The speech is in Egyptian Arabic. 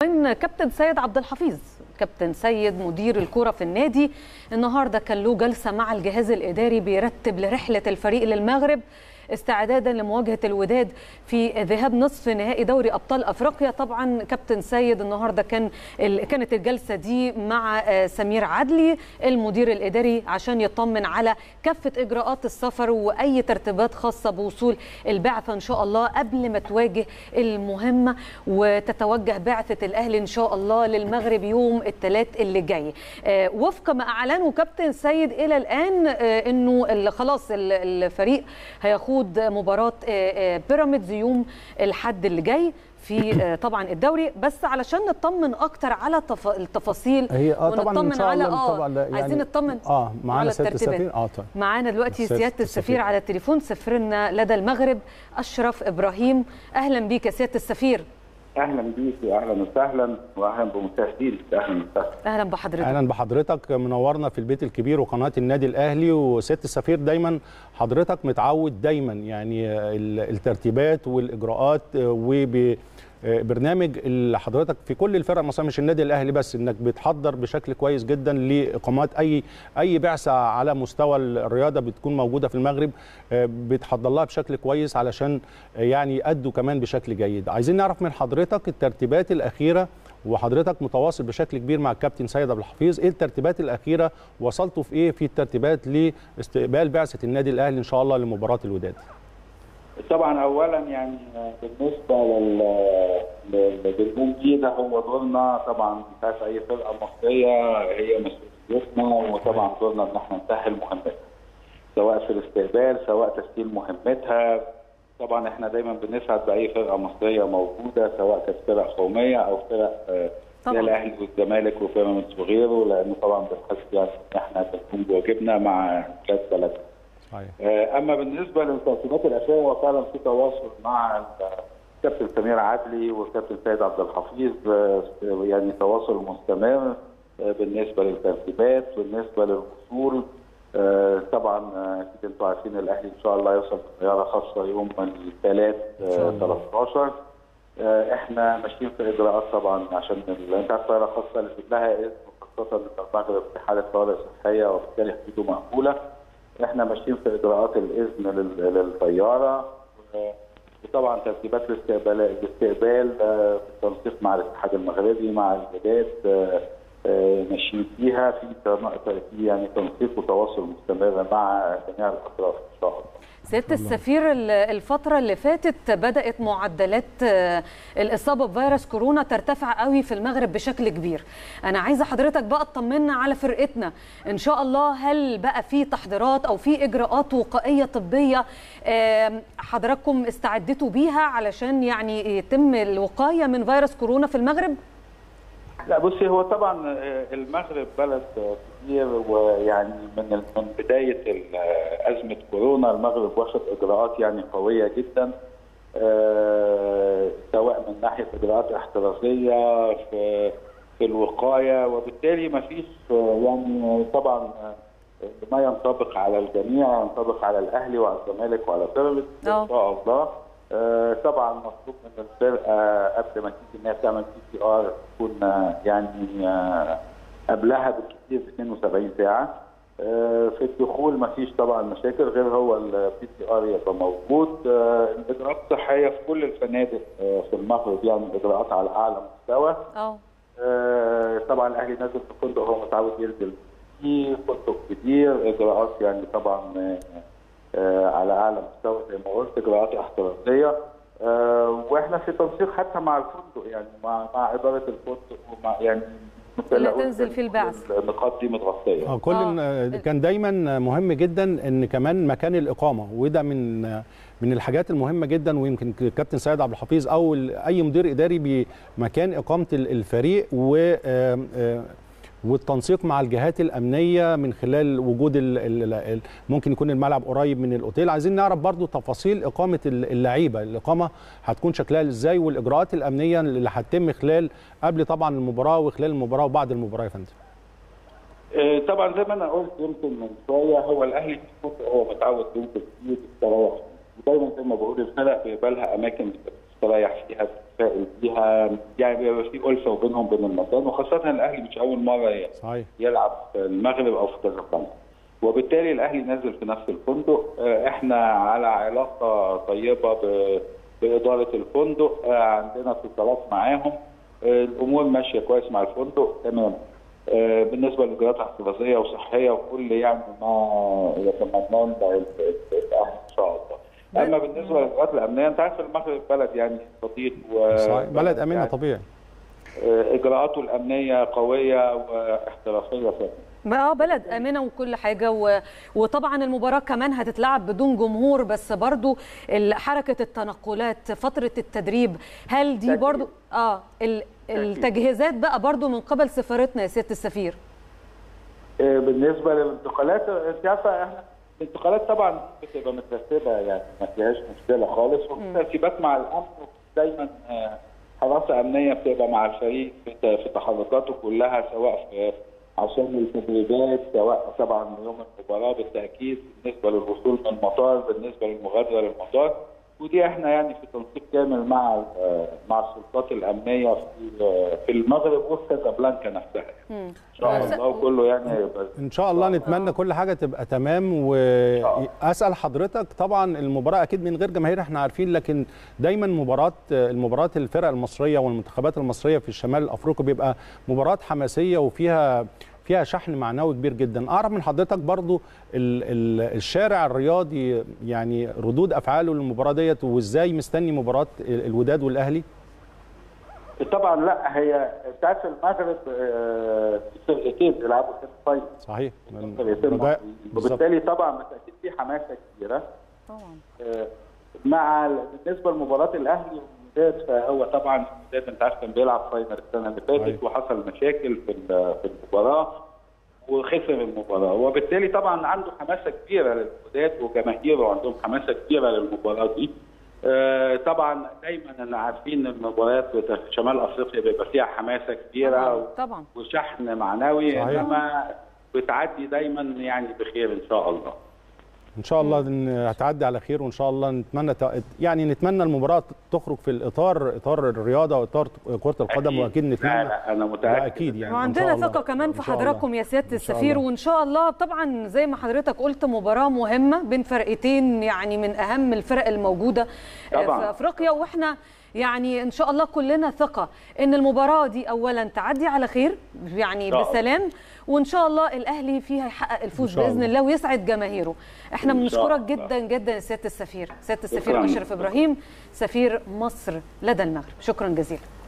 من كابتن سيد عبد الحفيظ كابتن سيد مدير الكرة في النادي النهارده كان له جلسة مع الجهاز الإداري بيرتب لرحلة الفريق للمغرب استعدادا لمواجهه الوداد في ذهاب نصف نهائي دوري ابطال افريقيا طبعا كابتن سيد النهارده كان كانت الجلسه دي مع سمير عدلي المدير الاداري عشان يطمن على كافه اجراءات السفر واي ترتيبات خاصه بوصول البعثه ان شاء الله قبل ما تواجه المهمه وتتوجه بعثه الاهلي ان شاء الله للمغرب يوم الثلاث اللي جاي وفق ما اعلنه كابتن سيد الى الان انه خلاص الفريق هيخوض خوض مباراه بيراميدز يوم الحد اللي جاي في طبعا الدوري بس علشان نطمن اكتر على التفاصيل هي اه طبعا ونطمن على اه طبعا يعني عايزين نطمن اه معانا سياده السفير اه طيب معانا دلوقتي سياده السفير على التليفون سفيرنا لدى المغرب اشرف ابراهيم اهلا بيك يا سياده السفير اهلا بيك واهلا وسهلا واهلا بمشاهديك اهلا وسهلا اهلا بحضرتك اهلا بحضرتك منورنا في البيت الكبير وقناه النادي الاهلي وسياده السفير دايما حضرتك متعود دايما يعني الترتيبات والاجراءات وب برنامج اللي حضرتك في كل الفرق مثلا مش النادي الاهلي بس انك بتحضر بشكل كويس جدا لاقامات اي اي بعثه على مستوى الرياضه بتكون موجوده في المغرب بتحضر لها بشكل كويس علشان يعني يأدوا كمان بشكل جيد عايزين نعرف من حضرتك الترتيبات الاخيره وحضرتك متواصل بشكل كبير مع الكابتن سيد عبد الحفيظ ايه الترتيبات الاخيره وصلتوا في ايه في الترتيبات لاستقبال بعثه النادي الاهلي ان شاء الله لمباراه الوداد طبعا اولا يعني بالنسبه لل بالبوم دي ده هو دورنا طبعا بتاعت اي فرقه مصريه هي مسؤوليتنا وطبعا دورنا ان احنا نسهل مهمتها سواء في الاستقبال سواء تسهيل مهمتها طبعا احنا دايما بنسعد باي فرقه مصريه موجوده سواء كانت فرق قوميه او فرق زي الاهلي والزمالك وبيراميدز وغيره لانه طبعا بنحس يعني ان احنا بنكون بواجبنا مع كاس بلدنا. اما بالنسبه للترتيبات الاخيره وفعلا في تواصل مع الكابتن سمير عدلي والكابتن سيد عبد الحفيظ يعني تواصل مستمر بالنسبه للترتيبات بالنسبه للوصول طبعا اكيد انتم عارفين الاهلي ان شاء الله يوصل بطياره خاصه يوم الثلاث 13 احنا ماشيين في اجراءات طبعا عشان انت عارف الطياره الخاصه اللي لها اذن خاصه المغرب في حاله طوارئ صحيه وبالتالي حدوده مقفوله احنا ماشيين في اجراءات الاذن للطياره وطبعا ترتيبات الاستقبال الاستقبال بالتنسيق مع الاتحاد المغربي مع الوداد ماشيين فيها في يعني تنسيق وتواصل مستمر مع جميع الاطراف ان شاء الله. سياده السفير الفتره اللي فاتت بدات معدلات الاصابه بفيروس كورونا ترتفع قوي في المغرب بشكل كبير انا عايزه حضرتك بقى تطمنا على فرقتنا ان شاء الله هل بقى في تحضيرات او في اجراءات وقائيه طبيه حضراتكم استعدتوا بيها علشان يعني يتم الوقايه من فيروس كورونا في المغرب لا بصي هو طبعا المغرب بلد كبير ويعني من من بدايه ازمه كورونا المغرب واخد اجراءات يعني قويه جدا سواء من ناحيه اجراءات احترازيه في في الوقايه وبالتالي ما فيش يعني طبعا ما ينطبق على الجميع ينطبق على الاهلي وعلى الزمالك وعلى بيراميدز ان شاء الله آه طبعا مطلوب من الفرقه قبل ما تيجي انها تعمل بي سي ار تكون يعني آه قبلها بالكثير ب 72 ساعه آه في الدخول ما فيش طبعا مشاكل غير هو البي سي ار يبقى موجود الاجراءات الصحيه في كل الفنادق في المغرب يعني اجراءات على اعلى مستوى طبعا الاهلي نازل في فندق هو متعود ينزل فيه فندق كبير اجراءات يعني طبعا آه على اعلى مستوى زي ما قلت اجراءات احترازيه آه واحنا في تنسيق حتى مع الفندق يعني مع مع اداره الفندق ومع يعني اللي تنزل فيه البعث النقاط دي متغطيه اه كل آه. كان دايما مهم جدا ان كمان مكان الاقامه وده من من الحاجات المهمه جدا ويمكن الكابتن سيد عبد الحفيظ او اي مدير اداري بمكان اقامه الفريق و والتنسيق مع الجهات الامنيه من خلال وجود ال ال ممكن يكون الملعب قريب من الاوتيل عايزين نعرف برضو تفاصيل اقامه اللعيبه الاقامه هتكون شكلها ازاي والاجراءات الامنيه اللي هتتم خلال قبل طبعا المباراه وخلال المباراه وبعد المباراه يا فندم طبعا زي ما انا قلت يمكن من شويه هو الاهلي هو متعود يمكن كتير يستريح ودايما زي ما بقول الفرق بيبقى لها اماكن مستريح فيها متفائل فيها يعني بيبقى في الفه بينهم وبين المكان وخاصه الاهلي مش اول مره صحيح يلعب في المغرب او في كازابلانكا وبالتالي الاهلي نازل في نفس الفندق آه، احنا على علاقه طيبه ب- باداره الفندق آه، عندنا اتصالات معاهم آه، الامور ماشيه كويس مع الفندق تمام آه، بالنسبه للاجراءات احترازيه وصحيه وكل يعني ما يتمناه ال- ال- الاهلي ان شاء الله. اما بالنسبه للاجراءات الامنيه انت عارف المغرب بلد يعني صديق و صحيح بلد امنه يعني طبيعي آه، اجراءاته الامنيه قويه واحترافيه فعلا. ما اه بلد امنه وكل حاجه و... وطبعا المباراه كمان هتتلعب بدون جمهور بس برضو ال- حركه التنقلات فتره التدريب هل دي تأكيد. برضو اه ال... التجهيزات بقى برضو من قبل سفارتنا يا سياده السفير آه، بالنسبه للانتقالات آه، انت عارفه احنا الانتقالات طبعا بتبقى مترتبه يعني ما فيهاش مشكله خالص وفي ترتيبات مع الامن دايما آه، حراسه امنيه بتبقى مع الفريق في ت- في تحركاته كلها سواء في عشان التدريبات سواء طبعا يوم المباراه بالتاكيد بالنسبه للوصول من المطار بالنسبه للمغادره للمطار ودي احنا يعني في تنسيق كامل مع آه، مع السلطات الامنيه في آه، في المغرب وفي كازابلانكا نفسها يعني. ان شاء بس- الله كله يعني هيبقى ان شاء الله نتمنى كل حاجه تبقى تمام واسال حضرتك طبعا المباراه اكيد من غير جماهير احنا عارفين لكن دايما مباراه المباراه الفرق المصريه والمنتخبات المصريه في الشمال الافريقي بيبقى مباراه حماسيه وفيها فيها شحن معنوي كبير جدا اعرف من حضرتك برضو ال ال الشارع الرياضي يعني ردود افعاله للمباراه ديت وازاي مستني مباراه الوداد والاهلي طبعا لا هي بتاعت المغرب آه، في فرقتين بيلعبوا كده فاينل صحيح فرقتين رجاء مصريين. بالظبط. وبالتالي طبعا بالتاكيد في حماسه كبيره طبعا آه، مع بالنسبه لمباراه الاهلي والوداد فهو طبعا الوداد انت عارف كان بيلعب فاينل السنه اللي أيوة. فاتت وحصل مشاكل في ال- في المباراه وخسر المباراه وبالتالي طبعا عنده حماسه كبيره للوداد وجماهيره عندهم حماسه كبيره للمباراه دي آه، طبعا دايما انا عارفين ان المباريات بتاعت شمال افريقيا بيبقى فيها حماسه كبيره طبعا وشحن معنوي صحيح. انما بتعدي دايما يعني بخير ان شاء الله ان شاء الله إن هتعدي على خير وان شاء الله نتمنى يعني نتمنى المباراه تخرج في الاطار اطار الرياضه واطار كره القدم أكيد. واكيد لا نتمنى لا انا ده متاكد اكيد يعني إن وعندنا شاء الله. ثقه كمان إن في شاء الله. حضراتكم يا سياده إن شاء السفير الله. وان شاء الله طبعا زي ما حضرتك قلت مباراه مهمه بين فرقتين يعني من اهم الفرق الموجوده آه، طبعاً. في افريقيا واحنا يعني ان شاء الله كلنا ثقه ان المباراه دي اولا تعدي على خير يعني شاء الله. بسلام وان شاء الله الاهلي فيها يحقق الفوز إن شاء باذن الله. الله ويسعد جماهيره احنا إن شاء بنشكرك الله. جدا جدا يا سياده السفير سياده السفير شكراً. اشرف ابراهيم سفير مصر لدى المغرب شكرا جزيلا